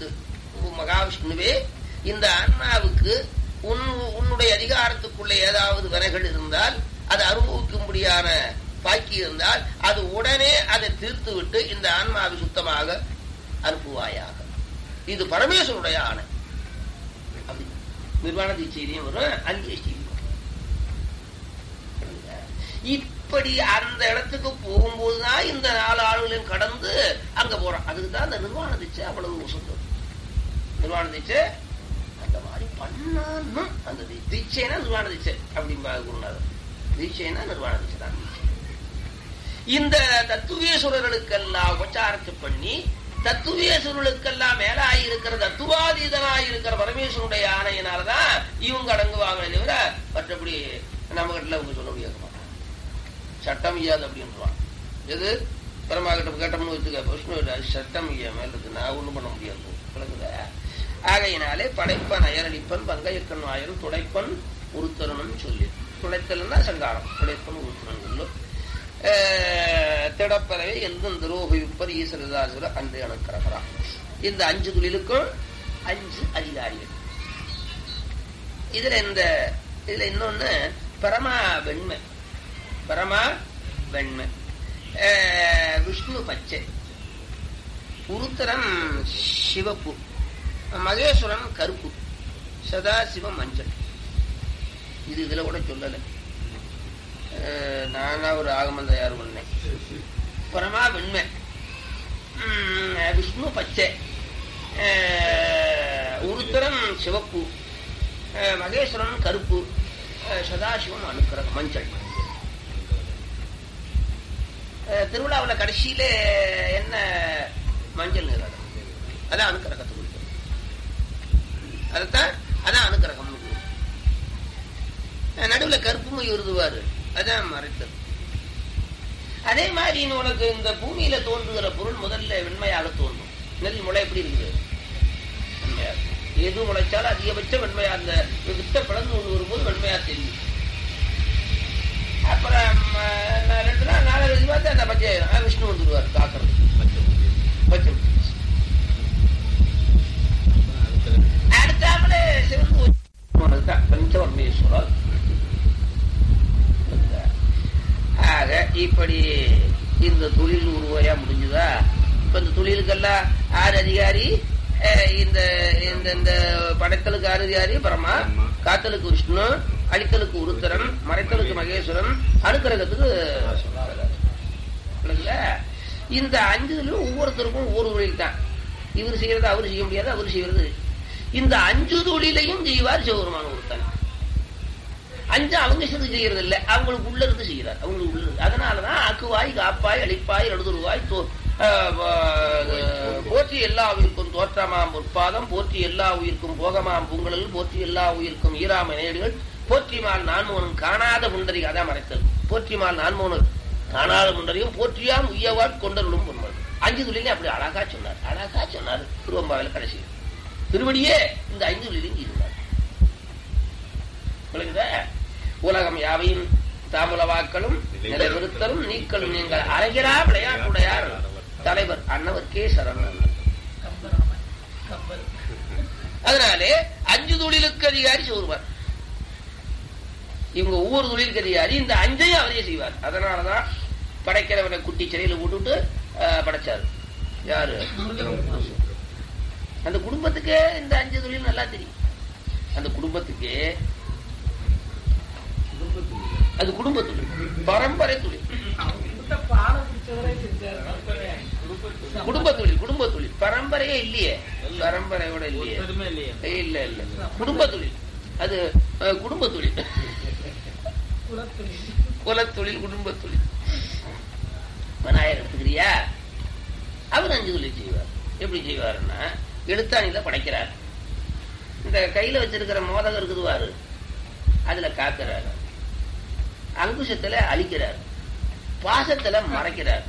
அதிகாரத்து மகாவிஷ்ணுவே இந்த ஆன்மாவுக்கு உன் உன்னுடைய அதிகாரத்துக்குள்ள ஏதாவது வினைகள் இருந்தால் அது அனுபவிக்கும்படியான பாக்கி இருந்தால் அது உடனே அதை தீர்த்து விட்டு இந்த ஆன்மாவை சுத்தமாக அனுப்புவாயாக இது பரமேஸ்வருடைய ஆணை அப்படி நிர்வாண தீட்சையிலையும் வரும் அந்தியஷ்டிலையும் இப்படி அந்த இடத்துக்கு போகும்போதுதான் இந்த நாலு ஆளுகளையும் கடந்து அங்க போறோம் அதுக்கு தான் அந்த நிர்வாண தீட்சை அவ்வளவு உசந்தது நிர்வாண தீட்சை அந்த மாதிரி பண்ணான்னு அந்த தீ- தீட்சைனா நிர்வாண தீட்சை அப்படிம்பா குருநாதர் தீட்சைனா நிர்வாண தீட்சை தான் தீட்சை. இந்த தத்துவேஸ்வரர்களுக்கெல்லாம் உபச்சாரத்தை பண்ணி தத்துவேஸ்வரர்களுக்கெல்லாம் மேலாய் இருக்கிற தத்துவாதீதனாய் இருக்கிற பரமேஸ்வருடைய ஆணையினாலதான் இவங்க அடங்குவாங்களே தவிர மற்றபடி நம்ம கிட்ட அவங்க சொல்ல முடியாது மாட்டாங்க சட்டம் ஐயாது அப்படின்றான் எது பரமா கிட்ட கேட்டோம்னு வச்சுக்க விஷ்ணு அது சட்டம் ஐயா மேல இருக்கு நான் ஒண்ணும் பண்ண முடியாது விளங்குதா ஆகையினாலே படைப்பன் அயரளிப்பன் பங்கையக்கண் ஆயரும் துடைப்பன் உருத்தரணும் சொல்லி துடைத்தல்னா சங்காரம் துடைப்பன் உருத்தரன் சொல்லும் அஹ், திடப்பறவை எல்லும் துரோகிப்பர் ஈஸ்வரதாசுர அன்று அணுக்கிறா இந்த அஞ்சு தொழிலுக்கும் அஞ்சு அதிகாரிகள் இதுல இந்த இதுல இன்னொன்னு பரமா வெண்மை பரமா வெண்மை அஹ், விஷ்ணு பச்சை உருத்தரம் சிவப்பு மகேஸ்வரன் கருப்பு சதாசிவம் மஞ்சள் இது இதுல கூட சொல்லல அஹ், நானா ஒரு ஆகமம் தயார் பண்ணேன் பரமா வெண்மை உம், விஷ்ணு பச்சை அஹ், உருத்தரன் சிவப்பு அஹ், மகேஸ்வரன் கருப்பு அஹ், சதாசிவம் அனுக்கிரகம் மஞ்சள் அஹ், திருவிழாவுல கடைசியில என்ன மஞ்சள் நிறம் அதான் அனுக்கிரகத்தை குறிக்கும் அதைத்தான் அதான் அனுக்கிரகம் நடுவுல கருப்பும் எழுதுவாரு அதான் மறைத்தல் அதே மாதிரி இன்னும் உனக்கு இந்த பூமியில தோன்றுகிற பொருள் முதல்ல வெண்மையாக தோன்றும் நெல் முளை எப்படி இருக்குது வெண்மையா எது முளைச்சாலும் அதிகபட்சம் வெண்மையா அந்த வித்த பிளந்து கொண்டு வரும்போது வெண்மையா தெரியும் அப்புறம் அஹ், நான் ரெண்டு நாள் நாலு கழிச்சு பார்த்து அந்த பச்சை ஆயிரும். விஷ்ணு வந்துடுவார் காக்கிறது பச்சை அடுத்தாப்புல சிவன் அதுதான் பஞ்சவர்மேஸ்வரர் ஆக இப்படி இந்த தொழில் உருவாயா முடிஞ்சுதா இப்ப இந்த தொழிலுக்கெல்லாம் ஆறு அதிகாரி அஹ், இந்த இந்த இந்த படைத்தலுக்கு ஆறு அதிகாரி பரமா காத்தலுக்கு விஷ்ணு அடித்தலுக்கு உருத்தரன் மறைத்தலுக்கு மகேஸ்வரன் அனுக்கிரகத்துக்கு விளங்குதா? இந்த அஞ்சுலையும் ஒவ்வொருத்தருக்கும் ஒவ்வொரு தொழில் தான் இவர் செய்யறது அவர் செய்ய முடியாது அவர் செய்யறது இந்த அஞ்சு தொழிலையும் செய்வார் சிவபெருமான ஒருத்தன் அஞ்சு அவங்க சிறு செய்யறது இல்ல அவங்களுக்கு உள்ள இருந்து செய்யறார் அவங்களுக்கு உள்ள இருந்து அதனாலதான் அக்குவாய் காப்பாய் அழிப்பாய் எழுதுருவாய் தோ- ஆஹ் ஆஹ் போற்றி எல்லா உயிருக்கும் தோற்றமாம் உற்பாதம் போற்றி எல்லா உயிருக்கும் போகமாம் பூங்கலில் போற்றி எல்லா உயிருக்கும் ஈராம நேடுகள் போற்றிமால் நான்மோனும் காணாத புண்டரி அதான் மறைத்தல் போற்றிமால் நான்மோனும் காணாத புண்டரியும் போற்றியாம் உய்யவாட் கொண்டருளும் பொன்மல் அஞ்சு துளிலே அப்படி அழகா சொன்னார் அழகா சொன்னார் திருவம்பாவில் கடைசி திருவடியே இந்த ஐந்து துளிலையும் இருந்தார் விளங்குதா உலகம் யாவையும் தாமுலவாக்களும் நிலைநிறுத்தலும் நீக்கலும் நீங்கள் அழகிறா விளையாட்டுடையார் தலைவர் அன்னவர்க்கே சரணம் அதனாலே அஞ்சு தொழிலுக்கு அதிகாரி சொல்வார் இவங்க ஒவ்வொரு தொழிலுக்கு அதிகாரி இந்த அஞ்சையும் அவரே செய்வார் அதனாலதான் படைக்கிறவனை குட்டி சிறையில போட்டுவிட்டு ஆஹ், படைச்சாரு யாரு அந்த குடும்பத்துக்கே இந்த அஞ்சு தொழில் நல்லா தெரியும் அந்த குடும்பத்துக்கே அது குடும்ப தொழில் பரம்பரை தொழில் குடும்ப தொழில் குடும்ப தொழில் பரம்பரையே இல்லையே பரம்பரையோட இல்லையே இல்ல இல்ல குடும்ப தொழில் அது அஹ், குடும்ப தொழில் குலத்தொழில் குடும்ப தொழில் விநாயகர் எடுத்துக்கிறியா அவர் அஞ்சு தொழில் செய்வார் எப்படி செய்வாருன்னா எழுத்தாணியில படைக்கிறார் இந்த கையில வச்சிருக்கிற மோதகம் இருக்குதுவாரு அதுல காக்கிறாரு அங்குசத்துல அழிக்கிறார் பாசத்துல மறைக்கிறார்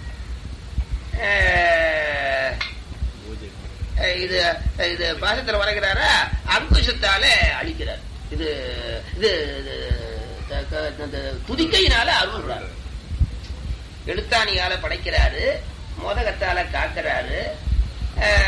அஹ், இது இது பாசத்துல மறைக்கிறாரா அங்குசத்தால அழிக்கிறார் இது இது இது த- க- இந்த துதிக்கையினால அருள்றார் எழுத்தாணியால படைக்கிறாரு மோதகத்தால காக்கிறாரு அஹ்,